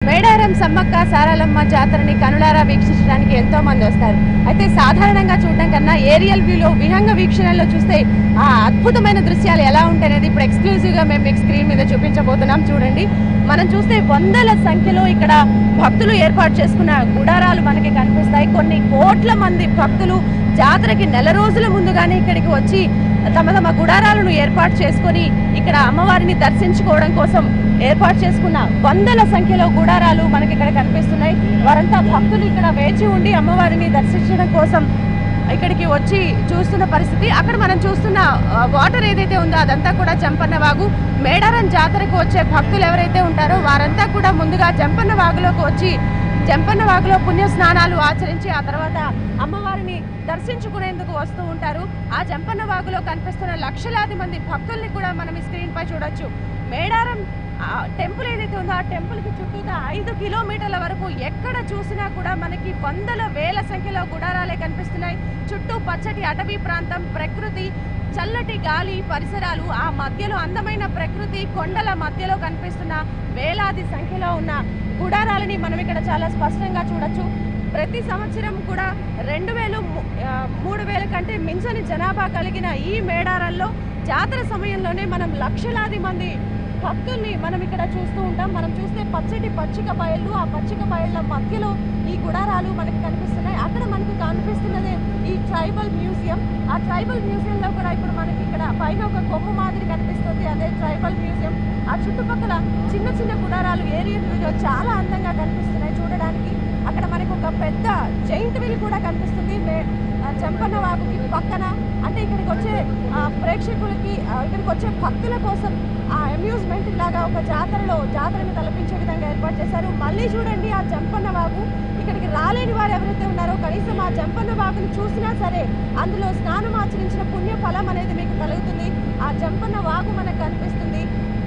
మేడారం సమ్మక్క సారాలమ్మ జాతరని కనులారా వీక్షించడానికి ఎంతో మంది వస్తారు అయితే సాధారణంగా చూడడం కన్నా ఏరియల్ వ్యూలో విహంగ వీక్షణలో చూస్తే ఆ అద్భుతమైన దృశ్యాలు ఎలా ఉంటాయనేది ఇప్పుడు ఎక్స్క్లూజివ్ గా మేము మీకు స్క్రీన్ మీద చూపించబోతున్నాం చూడండి మనం చూస్తే వందల సంఖ్యలో ఇక్కడ భక్తులు ఏర్పాటు చేసుకున్న గుడారాలు మనకి కనిపిస్తాయి కొన్ని కోట్ల మంది భక్తులు జాతరకి నెల రోజుల ముందుగానే ఇక్కడికి వచ్చి తమ తమ గుడారాలను ఏర్పాటు చేసుకొని ఇక్కడ అమ్మవారిని దర్శించుకోవడం కోసం ఏర్పాటు చేసుకున్న వందల సంఖ్యలో గుడారాలు మనకి ఇక్కడ కనిపిస్తున్నాయి వారంతా భక్తులు ఇక్కడ వేచి ఉండి అమ్మవారిని దర్శించడం కోసం ఇక్కడికి వచ్చి చూస్తున్న పరిస్థితి అక్కడ మనం చూస్తున్న ఆ, వాటర్ ఏదైతే ఉందో అదంతా కూడా జంపన్న వాగు మేడారం జాతరకు వచ్చే భక్తులు ఎవరైతే ఉంటారో వారంతా కూడా ముందుగా జంపన్న వాగులోకి వచ్చి జంపన్న వాగులో పుణ్య స్నానాలు ఆచరించి ఆ తర్వాత అమ్మవారిని దర్శించుకునేందుకు వస్తూ ఉంటారు ఆ జంపన్న వాగులో కనిపిస్తున్న లక్షలాది మంది భక్తుల్ని కూడా మనం ఈ స్క్రీన్ పై చూడొచ్చు మేడారం ఆ టెంపుల్ ఏదైతే ఉందో ఆ టెంపుల్ కి చుట్టూతా ఐదు కిలోమీటర్ల వరకు ఎక్కడ చూసినా కూడా మనకి వందల వేల సంఖ్యలో గుడారాలే కనిపిస్తున్నాయి చుట్టూ పచ్చటి అటవీ ప్రాంతం ప్రకృతి చల్లటి గాలి పరిసరాలు ఆ మధ్యలో అందమైన ప్రకృతి కొండల మధ్యలో కనిపిస్తున్న వేలాది సంఖ్యలో ఉన్న గుడారాలని మనం ఇక్కడ చాలా స్పష్టంగా చూడొచ్చు ప్రతి సంవత్సరం కూడా రెండు వేలు ము- ఆ, మూడు వేల కంటే మించని జనాభా కలిగిన ఈ మేడారాల్లో జాతర సమయంలోనే మనం లక్షలాది మంది భక్తుల్ని మనం ఇక్కడ చూస్తూ ఉంటాం మనం చూస్తే పచ్చటి పచ్చిక బయళ్ళు ఆ పచ్చిక బయళ్ళ మధ్యలో ఈ గుడారాలు మనకి కనిపిస్తున్నాయి అక్కడ మనకి కనిపిస్తున్నదే ఈ ట్రైబల్ మ్యూజియం ఆ ట్రైబల్ మ్యూజియంలో కూడా ఇప్పుడు మనకి ఇక్కడ పైన ఒక కొమ్ము మాదిరి కనిపిస్తుంది అదే ట్రైబల్ మ్యూజియం ఆ చుట్టుపక్కల చిన్న చిన్న గుడారాలు ఏరియా చాలా అందంగా కనిపిస్తున్నాయి చూడడానికి అక్కడ మనకు ఒక పెద్ద జైంట్ వీల్ కూడా కనిపిస్తుంది మే- ఆ జంపన్న వాగుకి పక్కన అంటే ఇక్కడికి వచ్చే ఆ, ప్రేక్షకులకి ఆ, ఇక్కడికి వచ్చే భక్తుల కోసం ఆ అమ్యూజ్మెంట్ లాగా ఒక జాతరలో జాతరను తలపించే విధంగా ఏర్పాటు చేశారు మళ్ళీ చూడండి ఆ జంపన్న వాగు ఇక్కడికి రాలేని వారు ఎవరైతే ఉన్నారో కనీసం ఆ జంపన్న వాగుని చూసినా సరే అందులో స్నానం ఆచరించిన పుణ్య ఫలం అనేది మీకు కలుగుతుంది ఆ జంపన్న వాగు మనకు కనిపిస్తుంది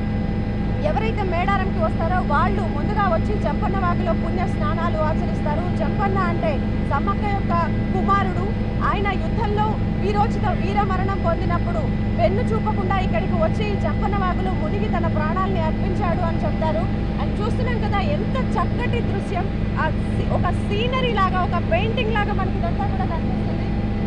ఎవరైతే మేడారంకి వస్తారో వాళ్ళు ముందుగా వచ్చి జంపన్న వాగులో పుణ్య స్నానాలు ఆచరిస్తారు జంపన్న అంటే సమ్మక్క యొక్క కుమారుడు ఆయన యుద్ధంలో వీరోచిత వీర మరణం పొందినప్పుడు వెన్ను చూపకుండా ఇక్కడికి వచ్చి జంపన్న వాగులో మునిగి తన ప్రాణాల్ని అర్పించాడు అని చెప్తారు అండ్ చూస్తున్నాం కదా ఎంత చక్కటి దృశ్యం ఆ సి- ఒక సీనరీ లాగా ఒక పెయింటింగ్ లాగా మనకి ఇదంతా కూడా కనిపిస్తుంది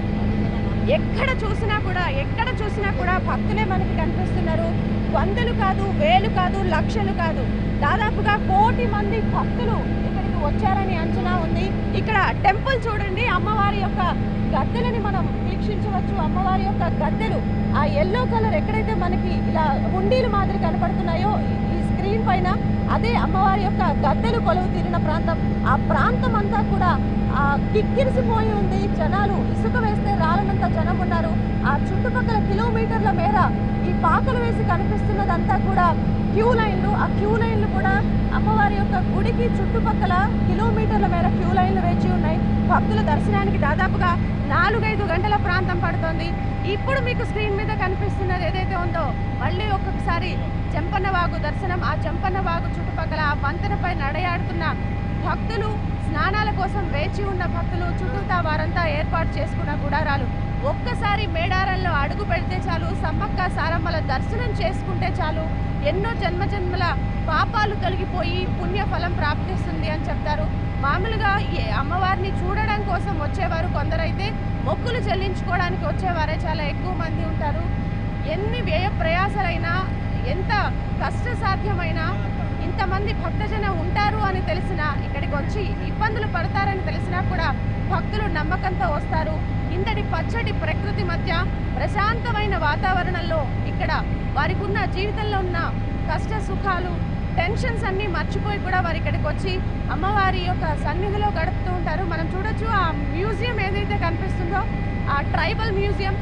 ఎక్కడ చూసినా కూడా ఎక్కడ చూసినా కూడా భక్తులే మనకి కనిపిస్తున్నారు వందలు కాదు వేలు కాదు లక్షలు కాదు దాదాపుగా కోటి మంది భక్తులు ఇక్కడికి వచ్చారని అంచనా ఉంది ఇక్కడ టెంపుల్ చూడండి అమ్మవారి యొక్క గద్దెలని మనం వీక్షించవచ్చు అమ్మవారి యొక్క గద్దెలు ఆ ఎల్లో కలర్ ఎక్కడైతే మనకి ఇలా హుండీలు మాదిరి కనపడుతున్నాయో ఈ- ఈ స్క్రీన్ పైన అదే అమ్మవారి యొక్క గద్దెలు కొలువు తీరిన ప్రాంతం ఆ ప్రాంతం అంతా కూడా ఆ కిక్కిరిసిపోయి ఉంది జనాలు ఇసుక వేస్తే రాలనంత జనం ఉన్నారు ఆ చుట్టుపక్కల కిలోమీటర్ల మేర ఈ పాకలు వేసి కనిపిస్తున్నదంతా కూడా క్యూ లైన్లు ఆ క్యూ లైన్లు కూడా అమ్మవారి యొక్క గుడికి చుట్టుపక్కల కిలోమీటర్ల మేర క్యూ లైన్లు వేచి ఉన్నాయి భక్తుల దర్శనానికి దాదాపుగా నాలుగైదు గంటల ప్రాంతం పడుతోంది ఇప్పుడు మీకు స్క్రీన్ మీద కనిపిస్తున్నది ఏదైతే ఉందో మళ్ళీ ఒక్కొక్కసారి జంపన్న వాగు దర్శనం ఆ జంపన్న వాగు చుట్టుపక్కల ఆ వంతెనపై నడయాడుతున్న భక్తులు స్నానాల కోసం వేచి ఉన్న భక్తులు చుట్టూతా వారంతా ఏర్పాటు చేసుకున్న గుడారాలు ఒక్కసారి మేడారంలో అడుగు పెడితే చాలు సమ్మక్క సారమ్మల దర్శనం చేసుకుంటే చాలు ఎన్నో జన్మ జన్మల పాపాలు తొలగిపోయి పుణ్య ఫలం ప్రాప్తిస్తుంది అని చెప్తారు మామూలుగా ఈ అమ్మవారిని చూడడం కోసం వచ్చేవారు కొందరైతే మొక్కులు చెల్లించుకోవడానికి వచ్చేవారే చాలా ఎక్కువ మంది ఉంటారు ఎన్ని వ్యయ ప్రయాసలైనా ఎంత కష్టసాధ్యమైనా ఇంతమంది భక్తజన ఉంటారు అని తెలిసినా ఇక్కడికి వచ్చి ఇబ్బందులు పడతారని తెలిసినా కూడా భక్తులు నమ్మకంతో వస్తారు ఇంతటి పచ్చటి ప్రకృతి మధ్య ప్రశాంతమైన వాతావరణంలో ఇక్కడ వారికి ఉన్న జీవితంలో ఉన్న కష్ట సుఖాలు టెన్షన్స్ అన్నీ మర్చిపోయి కూడా వారు ఇక్కడికి వచ్చి అమ్మవారి యొక్క సన్నిధిలో గడుపుతూ ఉంటారు మనం చూడొచ్చు ఆ మ్యూజియం ఏదైతే కనిపిస్తుందో ఆ ట్రైబల్ మ్యూజియం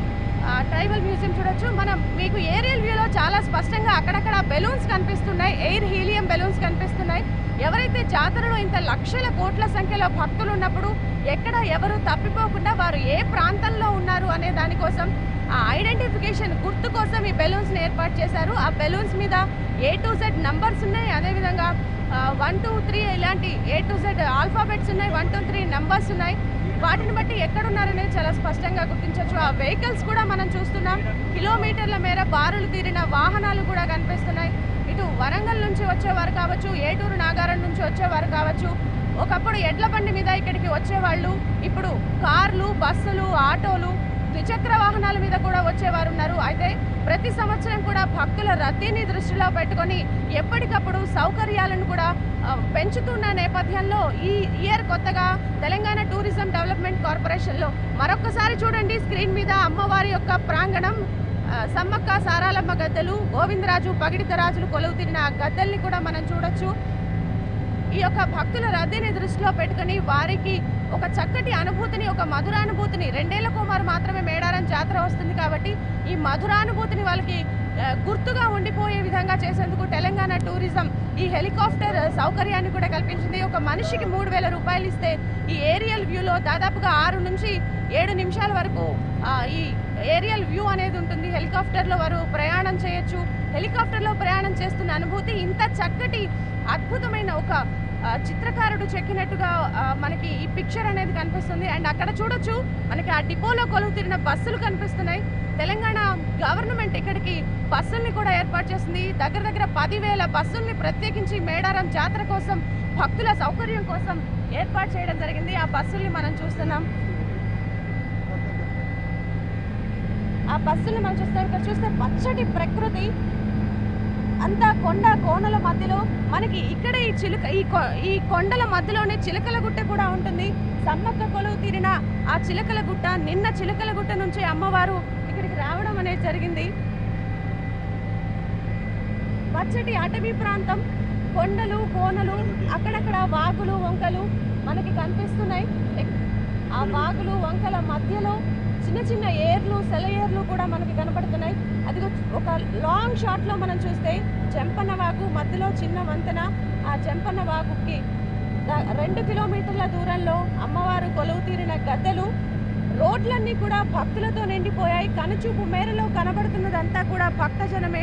ఆ ట్రైబల్ మ్యూజియం చూడొచ్చు మనం మీకు ఏరియల్ వ్యూలో చాలా స్పష్టంగా అక్కడక్కడ బెలూన్స్ కనిపిస్తున్నాయి ఎయిర్ హీలియం బెలూన్స్ కనిపిస్తున్నాయి ఎవరైతే జాతరలో ఇంత లక్షల కోట్ల సంఖ్యలో భక్తులు ఉన్నప్పుడు ఎక్కడ ఎవరు తప్పిపోకుండా వారు ఏ ప్రాంతంలో ఉన్నారు అనే దానికోసం ఆ ఐడెంటిఫికేషన్ గుర్తు కోసం ఈ బెలూన్స్ని ఏర్పాటు చేశారు ఆ బెలూన్స్ మీద ఏ టు జెడ్ నంబర్స్ ఉన్నాయి అదేవిధంగా వన్ టూ త్రీ ఇలాంటి ఏ టు జెడ్ ఆల్ఫాబెట్స్ ఉన్నాయి వన్ టూ త్రీ నంబర్స్ ఉన్నాయి వాటిని బట్టి ఎక్కడున్నారనేది చాలా స్పష్టంగా గుర్తించవచ్చు ఆ వెహికల్స్ కూడా మనం చూస్తున్నాం కిలోమీటర్ల మేర బారులు తీరిన వాహనాలు కూడా కనిపిస్తున్నాయి ఇటు వరంగల్ నుంచి వచ్చేవారు కావచ్చు ఏటూరు నాగారం నుంచి వచ్చేవారు కావచ్చు ఒకప్పుడు ఎడ్ల బండి మీద ఇక్కడికి వచ్చేవాళ్ళు ఇప్పుడు కార్లు బస్సులు ఆటోలు ద్విచక్ర వాహనాల మీద కూడా వచ్చేవారు ఉన్నారు అయితే ప్రతి సంవత్సరం కూడా భక్తుల రద్దీని దృష్టిలో పెట్టుకొని ఎప్పటికప్పుడు సౌకర్యాలను కూడా ఆ, పెంచుతున్న నేపథ్యంలో ఈ ఇయర్ కొత్తగా తెలంగాణ టూరిజం డెవలప్మెంట్ కార్పొరేషన్లో మరొకసారి చూడండి స్క్రీన్ మీద అమ్మవారి యొక్క ప్రాంగణం ఆ, సమ్మక్క సారాలమ్మ గద్దెలు గోవిందరాజు పగిడితరాజులు కొలువు తిరిగిన ఆ గద్దెల్ని కూడా మనం చూడొచ్చు ఈ యొక్క భక్తుల రద్దీని దృష్టిలో పెట్టుకుని వారికి ఒక చక్కటి అనుభూతిని ఒక మధురానుభూతిని రెండేళ్ల కుమార్ మాత్రమే మేడారం జాతర వస్తుంది కాబట్టి ఈ మధురానుభూతిని వాళ్ళకి ఆ, గుర్తుగా ఉండిపోయే విధంగా చేసేందుకు తెలంగాణ టూరిజం ఈ హెలికాప్టర్ సౌకర్యాన్ని కూడా కల్పించింది ఒక మనిషికి మూడు వేల రూపాయలు ఇస్తే ఈ ఏరియల్ వ్యూలో దాదాపుగా ఆరు నుంచి ఏడు నిమిషాల వరకు ఆ, ఈ ఏరియల్ వ్యూ అనేది ఉంటుంది హెలికాప్టర్లో వారు ప్రయాణం చేయొచ్చు హెలికాప్టర్లో ప్రయాణం చేస్తున్న అనుభూతి ఇంత చక్కటి అద్భుతమైన ఒక ఆ, చిత్రకారుడు చెక్కినట్టుగా ఆ, మనకి ఈ పిక్చర్ అనేది కనిపిస్తుంది అండ్ అక్కడ చూడొచ్చు మనకి ఆ డిపోలో కొలువు తీరిన బస్సులు కనిపిస్తున్నాయి తెలంగాణ గవర్నమెంట్ ఇక్కడికి బస్సుల్ని కూడా ఏర్పాటు చేసింది దగ్గర దగ్గర పదివేల బస్సుల్ని ప్రత్యేకించి మేడారం జాతర కోసం భక్తుల సౌకర్యం కోసం ఏర్పాటు చేయడం జరిగింది ఆ బస్సుల్ని మనం చూస్తున్నాం ఆ బస్సుల్ని మనం చూస్తాం ఇక్కడ చూస్తే పచ్చటి ప్రకృతి అంతా కొండ కోనల మధ్యలో మనకి ఇక్కడ ఈ చిలుక ఈ కొ- ఈ కొండల మధ్యలోనే చిలకల గుట్ట కూడా ఉంటుంది సమ్మక్క కొలువు తీరిన ఆ చిలకల గుట్ట నిన్న చిలకల గుట్ట నుంచి అమ్మవారు ఇక్కడికి రావడం అనేది జరిగింది పచ్చటి అటవీ ప్రాంతం కొండలు కోనలు అక్కడక్కడ వాగులు వంకలు మనకి కనిపిస్తున్నాయి ఎక్- ఆ వాగులు వంకల మధ్యలో చిన్న చిన్న ఏర్లు సెలయేర్లు కూడా మనకి కనపడుతున్నాయి అది ఒక లాంగ్ షాట్ లో మనం చూస్తే చెంపన్న వాగు మధ్యలో చిన్న వంతెన ఆ చెంపన్న వాగుకి ద- రెండు కిలోమీటర్ల దూరంలో అమ్మవారు కొలువు తీరిన గద్దెలు రోడ్లన్నీ కూడా భక్తులతో నిండిపోయాయి కనుచూపు మేరలో కనబడుతున్నదంతా కూడా భక్తజనమే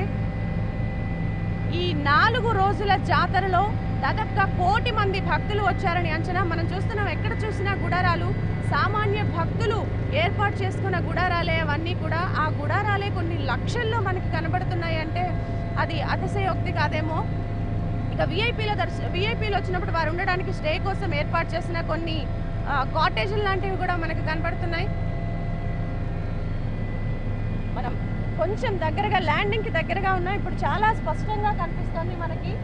ఈ నాలుగు రోజుల జాతరలో దాదాపుగా కోటి మంది భక్తులు వచ్చారని అంచనా మనం చూస్తున్నాం ఎక్కడ చూసినా గుడారాలు సామాన్య భక్తులు ఏర్పాటు చేసుకున్న గుడారాలే అవన్నీ కూడా ఆ గుడారాలే కొన్ని లక్షల్లో మనకి కనబడుతున్నాయి అంటే అది అతిశయోక్తి కాదేమో ఇక విఐపీల దర్శ విఐపీలు వచ్చినప్పుడు వారు ఉండడానికి స్టే కోసం ఏర్పాటు చేసిన కొన్ని కాటేజీలు లాంటివి కూడా మనకి కనబడుతున్నాయి మనం కొంచెం దగ్గరగా ల్యాండింగ్ కి దగ్గరగా ఉన్నాం ఇప్పుడు చాలా స్పష్టంగా కనిపిస్తుంది మనకి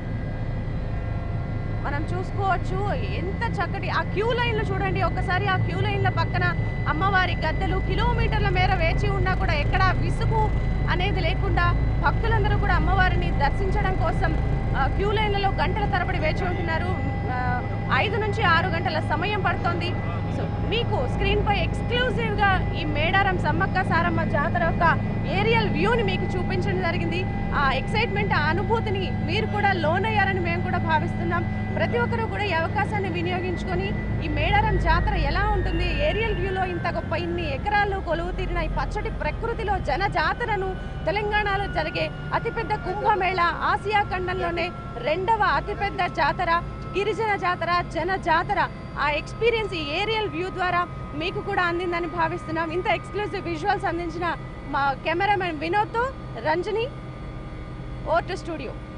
మనం చూసుకోవచ్చు ఎంత చక్కటి ఆ క్యూ లైన్లు చూడండి ఒకసారి ఆ క్యూ లైన్ల పక్కన అమ్మవారి గద్దెలు కిలోమీటర్ల మేర వేచి ఉన్నా కూడా ఎక్కడా విసుగు అనేది లేకుండా భక్తులందరూ కూడా అమ్మవారిని దర్శించడం కోసం ఆ, క్యూ లైన్లలో గంటల తరబడి వేచి ఉంటున్నారు ఆ, ఐదు నుంచి ఆరు గంటల సమయం పడుతోంది సో మీకు స్క్రీన్ పై ఎక్స్క్లూజివ్ గా ఈ మేడారం సమ్మక్క సారమ్మ జాతర యొక్క ఏరియల్ వ్యూని మీకు చూపించడం జరిగింది ఆ ఎక్సైట్మెంట్ ఆ అనుభూతిని మీరు కూడా లోన్ అయ్యారని మేము కూడా భావిస్తున్నాం ప్రతి ఒక్కరూ కూడా ఈ అవకాశాన్ని వినియోగించుకొని ఈ మేడారం జాతర ఎలా ఉంటుంది ఏరియల్ వ్యూలో ఇంత గొప్ప ఇన్ని ఎకరాలు కొలువు తీరిన ఈ పచ్చటి ప్రకృతిలో జన జాతరను తెలంగాణలో జరిగే అతిపెద్ద కుంభమేళ ఆసియా ఖండంలోనే రెండవ అతిపెద్ద జాతర గిరిజన జాతర జన జాతర ఆ ఎక్స్పీరియన్స్ ఈ ఏరియల్ వ్యూ ద్వారా మీకు కూడా అందిందని భావిస్తున్నాం ఇంత ఎక్స్క్లూజివ్ విజువల్స్ అందించిన మా కెమెరామెన్ వినోద్తో రంజని ఓ టు స్టూడియో